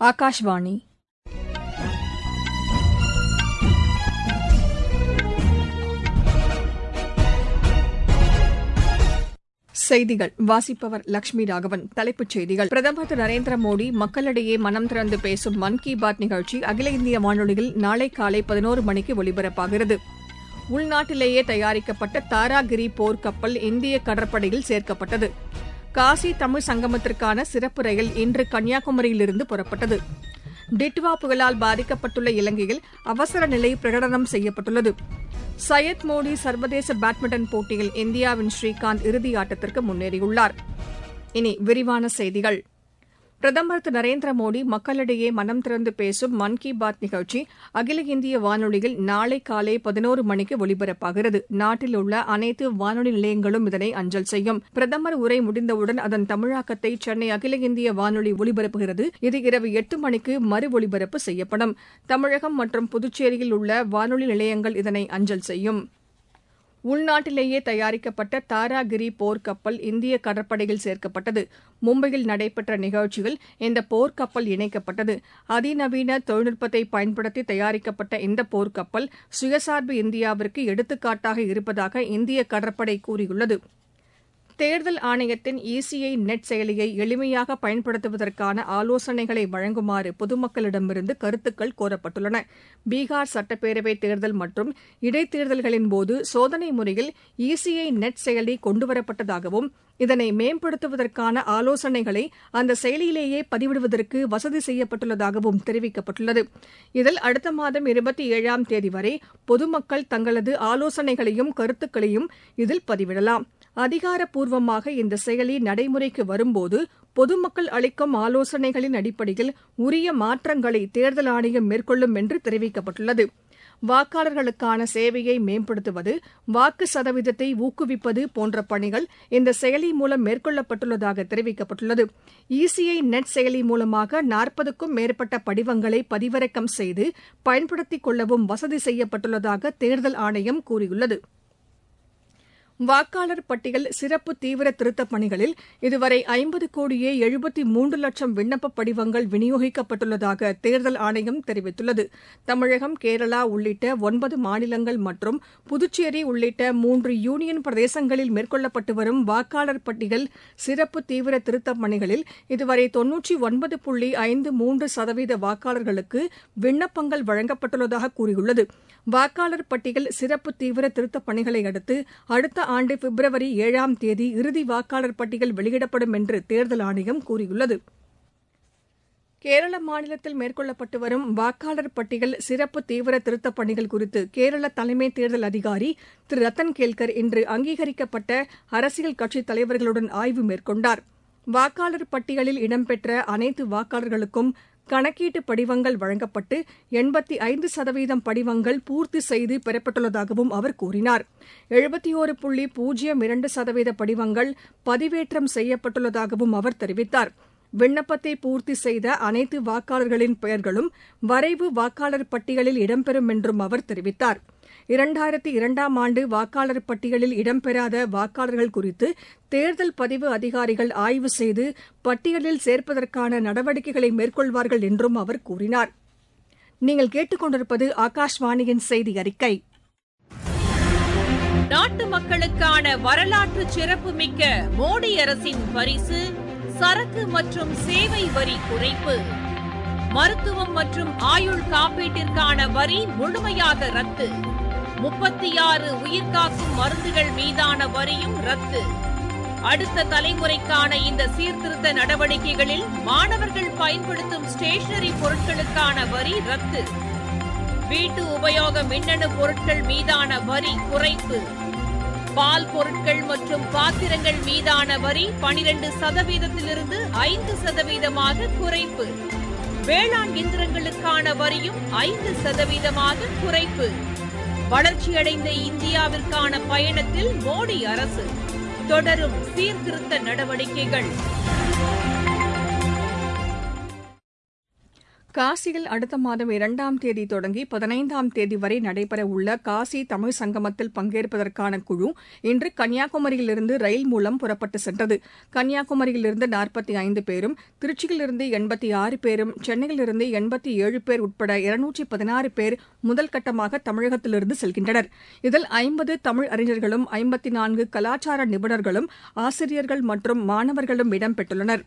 ஆகாஷ்வாணி செய்திகள் வாசிப்பவர் லட்சுமி ராகவன் தலைப்புச் செய்திகள் பிரதமர் திரு நரேந்திர மோடி மக்களிடையே மனம் திறந்து பேசும் மன் கி பாத் நிகழ்ச்சி அகில இந்திய வானொலியில் நாளை காலை பதினோரு மணிக்கு ஒலிபரப்பாகிறது உள்நாட்டிலேயே தயாரிக்கப்பட்ட தாராகிரி போர் கப்பல் இந்திய கடற்படையில் சேர்க்கப்பட்டது காசி தமிழ் சங்கமத்திற்கான சிறப்பு ரயில் இன்று கன்னியாகுமரியிலிருந்து புறப்பட்டது டிட்வா புயலால் பாதிக்கப்பட்டுள்ள இலங்கையில் அவசர நிலை பிரகடனம் செய்யப்பட்டுள்ளது சையத் மோடி சர்வதேச பேட்மிண்டன் போட்டியில் இந்தியாவின் ஸ்ரீகாந்த் இறுதி ஆட்டத்திற்கு முன்னேறியுள்ளார் இனி விரிவான செய்திகள் பிரதமர் திரு நரேந்திர மோடி மக்களிடையே மனம் திறந்து பேசும் மன் கி பாத் நிகழ்ச்சி அகில இந்திய வானொலியில் நாளை காலை பதினோரு மணிக்கு ஒலிபரப்பாகிறது நாட்டில் உள்ள அனைத்து வானொலி நிலையங்களும் இதனை அஞ்சல் செய்யும் பிரதமர் உரை முடிந்தவுடன் அதன் தமிழாக்கத்தை சென்னை அகில இந்திய வானொலி ஒலிபரப்புகிறது இது இரவு எட்டு மணிக்கு மறு ஒலிபரப்பு செய்யப்படும் தமிழகம் மற்றும் புதுச்சேரியில் உள்ள வானொலி நிலையங்கள் இதனை அஞ்சல் செய்யும் உள்நாட்டிலேயே தயாரிக்கப்பட்ட தாராகிரி போர்க்கப்பல் இந்திய கடற்படையில் சேர்க்கப்பட்டது மும்பையில் நடைபெற்ற நிகழ்ச்சியில் இந்த போர்க்கப்பல் இணைக்கப்பட்டது அதிநவீன தொழில்நுட்பத்தை பயன்படுத்தி தயாரிக்கப்பட்ட இந்த போர்க்கப்பல் சுயசார்பு இந்தியாவிற்கு எடுத்துக்காட்டாக இருப்பதாக இந்திய கடற்படை கூறியுள்ளது தேர்தல் ஆணையத்தின் இசிஐ நெட் செயலியை எளிமையாக பயன்படுத்துவதற்கான ஆலோசனைகளை வழங்குமாறு பொதுமக்களிடமிருந்து கருத்துக்கள் கோரப்பட்டுள்ளன பீகார் சட்டப்பேரவை தேர்தல் மற்றும் இடைத்தேர்தல்களின் போது சோதனை முறையில் இசிஐ நெட் செயலி கொண்டுவரப்பட்டதாகவும் இதனை மேம்படுத்துவதற்கான ஆலோசனைகளை அந்த செயலியிலேயே பதிவிடுவதற்கு வசதி செய்யப்பட்டுள்ளதாகவும் தெரிவிக்கப்பட்டுள்ளது இதில் அடுத்த மாதம் இருபத்தி ஏழாம் தேதி வரை பொதுமக்கள் தங்களது ஆலோசனைகளையும் கருத்துக்களையும் இதில் பதிவிடலாம் அதிகாரப்பூர்வமாக இந்த செயலி நடைமுறைக்கு வரும்போது பொதுமக்கள் அளிக்கும் ஆலோசனைகளின் அடிப்படையில் உரிய மாற்றங்களை தேர்தல் ஆணையம் மேற்கொள்ளும் என்று தெரிவிக்கப்பட்டுள்ளது வாக்காளர்களுக்கான சேவையை மேம்படுத்துவது வாக்கு சதவீதத்தை ஊக்குவிப்பது போன்ற பணிகள் இந்த செயலி மூலம் மேற்கொள்ளப்பட்டுள்ளதாக தெரிவிக்கப்பட்டுள்ளது இசிஐ நெட் செயலி மூலமாக நாற்பதுக்கும் மேற்பட்ட படிவங்களை பதிவிறக்கம் செய்து பயன்படுத்திக் கொள்ளவும் வசதி செய்யப்பட்டுள்ளதாக தேர்தல் ஆணையம் கூறியுள்ளது வாக்காளர் பட்டியல் சிறப்பு தீவிர திருத்தப் பணிகளில் இதுவரை ஐம்பது கோடியே எழுபத்தி மூன்று லட்சம் விண்ணப்ப படிவங்கள் விநியோகிக்கப்பட்டுள்ளதாக தேர்தல் ஆணையம் தெரிவித்துள்ளது தமிழகம் கேரளா உள்ளிட்ட ஒன்பது மாநிலங்கள் மற்றும் புதுச்சேரி உள்ளிட்ட மூன்று யூனியன் பிரதேசங்களில் மேற்கொள்ளப்பட்டு வரும் வாக்காளர் பட்டியல் சிறப்பு தீவிர திருத்தப் பணிகளில் இதுவரை தொன்னூற்றி ஒன்பது புள்ளி ஐந்து மூன்று சதவீத வாக்காளர்களுக்கு விண்ணப்பங்கள் வழங்கப்பட்டுள்ளதாக கூறியுள்ளது வாக்காளர் பட்டியல் சிறப்பு தீவிர திருத்தப் பணிகளை அடுத்து அடுத்த ஆண்டு பிப்ரவரி ஏழாம் தேதி இறுதி வாக்காளர் பட்டியல் வெளியிடப்படும் என்று தேர்தல் ஆணையம் கூறியுள்ளது கேரள மாநிலத்தில் மேற்கொள்ளப்பட்டு வரும் வாக்காளர் பட்டியல் சிறப்பு தீவிர திருத்தப் பணிகள் குறித்து கேரள தலைமை தேர்தல் அதிகாரி திரு ரத்தன் கேல்கர் இன்று அங்கீகரிக்கப்பட்ட அரசியல் கட்சித் தலைவர்களுடன் ஆய்வு மேற்கொண்டார் வாக்காளர் பட்டியலில் இடம்பெற்ற அனைத்து வாக்காளர்களுக்கும் கணக்கீட்டு படிவங்கள் வழங்கப்பட்டு எண்பத்தி ஐந்து சதவீதம் படிவங்கள் பூர்த்தி செய்து பெறப்பட்டுள்ளதாகவும் அவர் கூறினார் எழுபத்தி ஒரு புள்ளி பூஜ்ஜியம் இரண்டு சதவீத படிவங்கள் பதிவேற்றம் செய்யப்பட்டுள்ளதாகவும் அவர் தெரிவித்தார் விண்ணப்பத்தை பூர்த்தி செய்த அனைத்து வாக்காளர்களின் பெயர்களும் வரைவு வாக்காளர் பட்டியலில் இடம்பெறும் என்றும் அவர் தெரிவித்தார் இரண்டாயிரத்தி இரண்டாம் ஆண்டு வாக்காளர் பட்டியலில் இடம்பெறாத வாக்காளர்கள் குறித்து தேர்தல் பதிவு அதிகாரிகள் ஆய்வு செய்து பட்டியலில் சேர்ப்பதற்கான நடவடிக்கைகளை மேற்கொள்வார்கள் என்றும் அவர் கூறினார் நீங்கள் கேட்டுக்கொண்டிருப்பது ஆகாஷ்வாணியின் செய்தி அறிக்கை நாட்டு மக்களுக்கான வரலாற்று சிறப்புமிக்க மோடி அரசின் பரிசு சரக்கு மற்றும் சேவை வரி குறைப்பு மருத்துவம் மற்றும் ஆயுள் காப்பீட்டிற்கான வரி முழுமையாக ரத்து முப்பத்தி ஆறு உயிர்காக்கும் மருந்துகள் மீதான வரியும் ரத்து அடுத்த தலைமுறைக்கான இந்த சீர்திருத்த நடவடிக்கைகளில் மாணவர்கள் பயன்படுத்தும் ஸ்டேஷனரி பொருட்களுக்கான வரி ரத்து வீட்டு உபயோக மின்னணு பொருட்கள் மீதான வரி குறைப்பு பால் பொருட்கள் மற்றும் பாத்திரங்கள் மீதான வரி பனிரெண்டு சதவீதத்திலிருந்து ஐந்து சதவீதமாக குறைப்பு வேளாண் இயந்திரங்களுக்கான வரியும் ஐந்து சதவீதமாக குறைப்பு வளர்ச்சியடைந்த இந்தியாவிற்கான பயணத்தில் மோடி அரசு தொடரும் சீர்திருத்த நடவடிக்கைகள் காசியில் அடுத்த மாதம் இரண்டாம் தேதி தொடங்கி பதினைந்தாம் தேதி வரை நடைபெறவுள்ள காசி தமிழ் சங்கமத்தில் பங்கேற்பதற்கான குழு இன்று கன்னியாகுமரியிலிருந்து ரயில் மூலம் புறப்பட்டு சென்றது கன்னியாகுமரியிலிருந்து நாற்பத்தி ஐந்து பேரும் திருச்சியிலிருந்து எண்பத்தி ஆறு பேரும் சென்னையிலிருந்து எண்பத்தி ஏழு பேர் உட்பட இருநூற்றி பதினாறு பேர் முதல் கட்டமாக தமிழகத்திலிருந்து செல்கின்றனர் இதில் ஐம்பது தமிழ் அறிஞர்களும் ஐம்பத்தி நான்கு கலாச்சார நிபுணர்களும் ஆசிரியர்கள் மற்றும் மாணவர்களும் இடம்பெற்றுள்ளனர்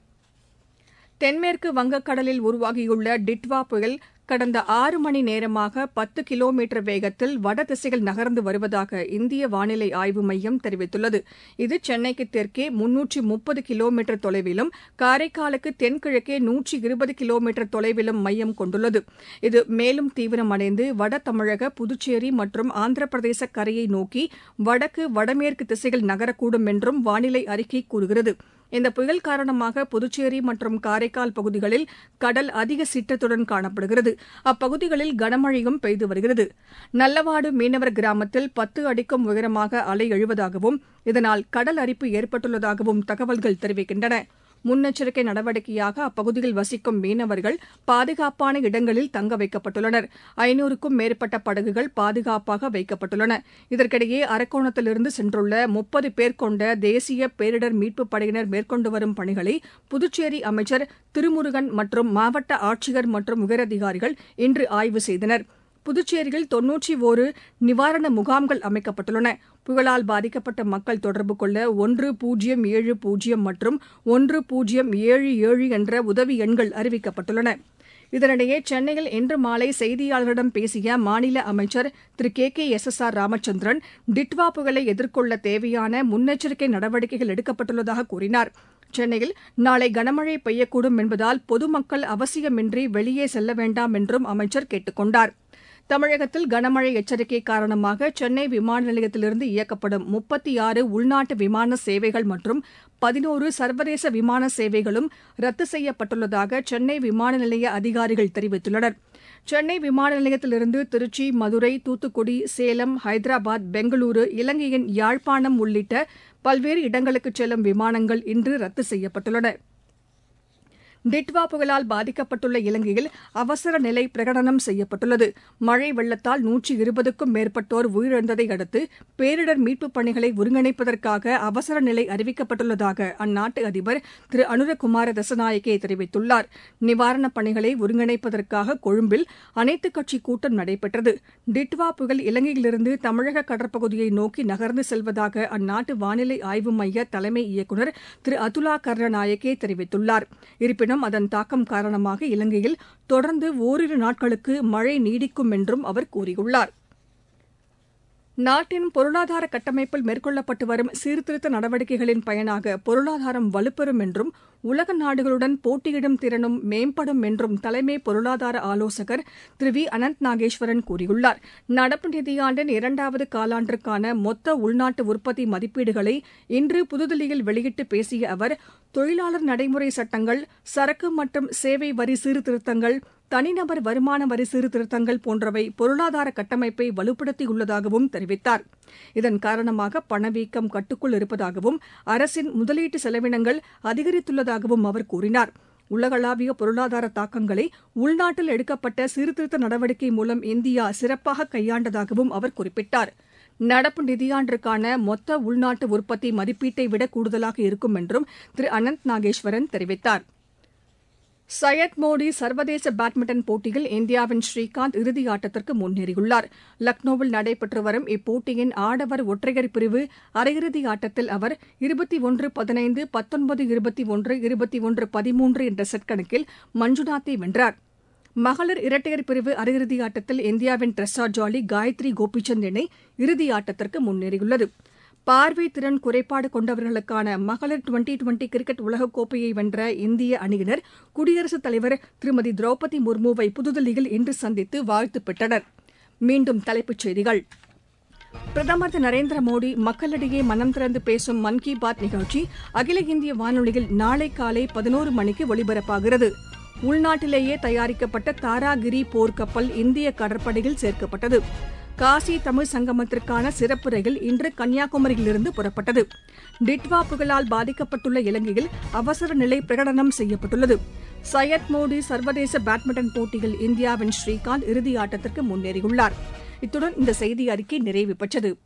தென்மேற்கு வங்கக்கடலில் உருவாகியுள்ள டிட்வா புயல் கடந்த ஆறு மணி நேரமாக பத்து கிலோமீட்டர் வேகத்தில் வடதிசையில் நகர்ந்து வருவதாக இந்திய வானிலை ஆய்வு மையம் தெரிவித்துள்ளது இது சென்னைக்கு தெற்கே முன்னூற்றி முப்பது கிலோமீட்டர் தொலைவிலும் காரைக்காலுக்கு தென்கிழக்கே நூற்றி இருபது கிலோமீட்டர் தொலைவிலும் மையம் கொண்டுள்ளது இது மேலும் தீவிரமடைந்து வட தமிழக புதுச்சேரி மற்றும் ஆந்திர பிரதேச கரையை நோக்கி வடக்கு வடமேற்கு திசையில் நகரக்கூடும் என்றும் வானிலை அறிக்கை கூறுகிறது இந்த புயல் காரணமாக புதுச்சேரி மற்றும் காரைக்கால் பகுதிகளில் கடல் அதிக சீற்றத்துடன் காணப்படுகிறது அப்பகுதிகளில் கனமழையும் பெய்து வருகிறது நல்லவாடு மீனவர் கிராமத்தில் பத்து அடிக்கும் உயரமாக அலை எழுவதாகவும் இதனால் கடல் அரிப்பு ஏற்பட்டுள்ளதாகவும் தகவல்கள் தெரிவிக்கின்றன முன்னெச்சரிக்கை நடவடிக்கையாக அப்பகுதியில் வசிக்கும் மீனவர்கள் பாதுகாப்பான இடங்களில் தங்க வைக்கப்பட்டுள்ளனர் ஐநூறுக்கும் மேற்பட்ட படகுகள் பாதுகாப்பாக வைக்கப்பட்டுள்ளன இதற்கிடையே அரக்கோணத்திலிருந்து சென்றுள்ள முப்பது பேர் கொண்ட தேசிய பேரிடர் மீட்புப் படையினர் மேற்கொண்டு வரும் பணிகளை புதுச்சேரி அமைச்சர் திருமுருகன் மற்றும் மாவட்ட ஆட்சியர் மற்றும் உயரதிகாரிகள் இன்று ஆய்வு செய்தனர் புதுச்சேரியில் தொன்னூற்றி ஒரு நிவாரண முகாம்கள் அமைக்கப்பட்டுள்ளன புயலால் பாதிக்கப்பட்ட மக்கள் தொடர்பு கொள்ள ஒன்று பூஜ்ஜியம் ஏழு பூஜ்ஜியம் மற்றும் ஒன்று பூஜ்ஜியம் ஏழு ஏழு என்ற உதவி எண்கள் அறிவிக்கப்பட்டுள்ளன இதனிடையே சென்னையில் இன்று மாலை செய்தியாளர்களிடம் பேசிய மாநில அமைச்சர் Thiru K K S S R Ramachandran Ditwah புயலை எதிர்கொள்ள தேவையான முன்னெச்சரிக்கை நடவடிக்கைகள் எடுக்கப்பட்டுள்ளதாக கூறினார் சென்னையில் நாளை கனமழை பெய்யக்கூடும் என்பதால் பொதுமக்கள் அவசியமின்றி வெளியே செல்ல வேண்டாம் என்றும் அமைச்சர் கேட்டுக் கொண்டாா் தமிழகத்தில் கனமழை எச்சரிக்கை காரணமாக சென்னை விமான நிலையத்திலிருந்து இயக்கப்படும் முப்பத்தி ஆறு உள்நாட்டு விமான சேவைகள் மற்றும் பதினோரு சர்வதேச விமான சேவைகளும் ரத்து செய்யப்பட்டுள்ளதாக சென்னை விமான நிலைய அதிகாரிகள் தெரிவித்துள்ளனர் சென்னை விமான நிலையத்திலிருந்து திருச்சி மதுரை தூத்துக்குடி சேலம் ஹைதராபாத் பெங்களூரு இலங்கையின் யாழ்ப்பாணம் உள்ளிட்ட பல்வேறு இடங்களுக்கு செல்லும் விமானங்கள் இன்று ரத்து செய்யப்பட்டுள்ளன டிட்வா புயலால் பாதிக்கப்பட்டுள்ள இலங்கையில் அவசர நிலை பிரகடனம் செய்யப்பட்டுள்ளது மழை வெள்ளத்தால் நூற்றி இருபதுக்கும் மேற்பட்டோர் உயிரிழந்ததை அடுத்து பேரிடர் மீட்புப் பணிகளை ஒருங்கிணைப்பதற்காக அவசர நிலை அறிவிக்கப்பட்டுள்ளதாக அந்நாட்டு அதிபர் திரு அனுரகுமார தசநாயகே தெரிவித்துள்ளார் நிவாரணப் பணிகளை ஒருங்கிணைப்பதற்காக கொழும்பில் அனைத்துக் கட்சி கூட்டம் நடைபெற்றது டிட்வா புயல் இலங்கையிலிருந்து தமிழக கடற்பகுதியை நோக்கி நகர்ந்து செல்வதாக அந்நாட்டு வானிலை ஆய்வு மைய தலைமை இயக்குநர் திரு அதுலா கருணாநாயகே தெரிவித்துள்ளார் இருப்பினும் இருப்பினும் அதன் தாக்கம் காரணமாக இலங்கையில் தொடர்ந்து ஓரிரு நாட்களுக்கு மழை நீடிக்கும் என்றும் அவர் கூறியுள்ளார் நாட்டின் பொருளாதார கட்டமைப்பில் மேற்கொள்ளப்பட்டு வரும் சீர்திருத்த நடவடிக்கைகளின் பயனாக பொருளாதாரம் வலுப்பெறும் என்றும் உலக நாடுகளுடன் போட்டியிடும் திறனும் மேம்படும் என்றும் தலைமை பொருளாதார ஆலோசகர் திரு வி அனந்த் நாகேஸ்வரன் கூறியுள்ளார் நடப்பு நிதியாண்டின் இரண்டாவது காலாண்டிற்கான மொத்த உள்நாட்டு உற்பத்தி மதிப்பீடுகளை இன்று புதுதில்லியில் வெளியிட்டு பேசிய அவர் தொழிலாளர் நடைமுறை சட்டங்கள் சரக்கு மற்றும் சேவை வரி சீர்திருத்தங்கள் தனிநபர் வருமான வரி சீர்திருத்தங்கள் போன்றவை பொருளாதார கட்டமைப்பை வலுப்படுத்தியுள்ளதாகவும் தெரிவித்தார் இதன் காரணமாக பணவீக்கம் கட்டுக்குள் இருப்பதாகவும் அரசின் முதலீட்டு செலவினங்கள் அதிகரித்துள்ளதாகவும் அவர் கூறினார் உலகளாவிய பொருளாதார தாக்கங்களை உள்நாட்டில் எடுக்கப்பட்ட சீர்திருத்த நடவடிக்கை மூலம் இந்தியா சிறப்பாக கையாண்டதாகவும் அவர் குறிப்பிட்டார் நடப்பு நிதியாண்டிற்கான மொத்த உள்நாட்டு உற்பத்தி மதிப்பீட்டை விட கூடுதலாக இருக்கும் என்றும் திரு அனந்த் நாகேஸ்வரன் தெரிவித்தார் சையத் மோடி சர்வதேச பேட்மிண்டன் போட்டியில் இந்தியாவின் ஸ்ரீகாந்த் இறுதி ஆட்டத்திற்கு முன்னேறியுள்ளார் லக்னோவில் நடைபெற்று வரும் இப்போட்டியின் ஆடவர் ஒற்றையர் பிரிவு அரையிறுதி ஆட்டத்தில் அவர் இருபத்தி ஒன்று பதினைந்து பத்தொன்பது இருபத்தி ஒன்று இருபத்தி ஒன்று பதிமூன்று என்ற செட் கணக்கில் மஞ்சுநாத்தை வென்றார் மகளிர் இரட்டையர் பிரிவு அரையிறுதி ஆட்டத்தில் இந்தியாவின் ட்ரெஸ்ஸா ஜாலி காயத்ரி கோபிச்சந்த் இணை இறுதி ஆட்டத்திற்கு முன்னேறியுள்ளது பார்வை திறன் குறைபாடு கொண்டவர்களுக்கான மகளிர் டுவெண்டி டுவெண்டி கிரிக்கெட் உலகக்கோப்பையை வென்ற இந்திய அணியினர் குடியரசுத் தலைவர் திருமதி திரௌபதி முர்முவை புதுதில்லியில் இன்று சந்தித்து வாழ்த்து பெற்றனர் மீண்டும் தலைப்புச் செய்திகள் பிரதமர் திரு நரேந்திர மோடி மக்களிடையே மனம் திறந்து பேசும் மன் கி பாத் நிகழ்ச்சி அகில இந்திய வானொலியில் நாளை காலை பதினோரு மணிக்கு ஒலிபரப்பாகிறது உள்நாட்டிலேயே தயாரிக்கப்பட்ட தாராகிரி போர்க்கப்பல் இந்திய கடற்படையில் சேர்க்கப்பட்டது காசி தமிழ் சங்கமத்திற்கான சிறப்பு ரயில் இன்று கன்னியாகுமரியிலிருந்து புறப்பட்டது டிட்வா புயலால் பாதிக்கப்பட்டுள்ள இலங்கையில் அவசர நிலை பிரகடனம் செய்யப்பட்டுள்ளது சையத் மோடி சர்வதேச பேட்மிண்டன் போட்டியில் இந்தியாவின் ஸ்ரீகாந்த் இறுதி ஆட்டத்திற்கு முன்னேறியுள்ளார் இத்துடன் இந்த செய்தி அறிக்கை நிறைவு பெற்றது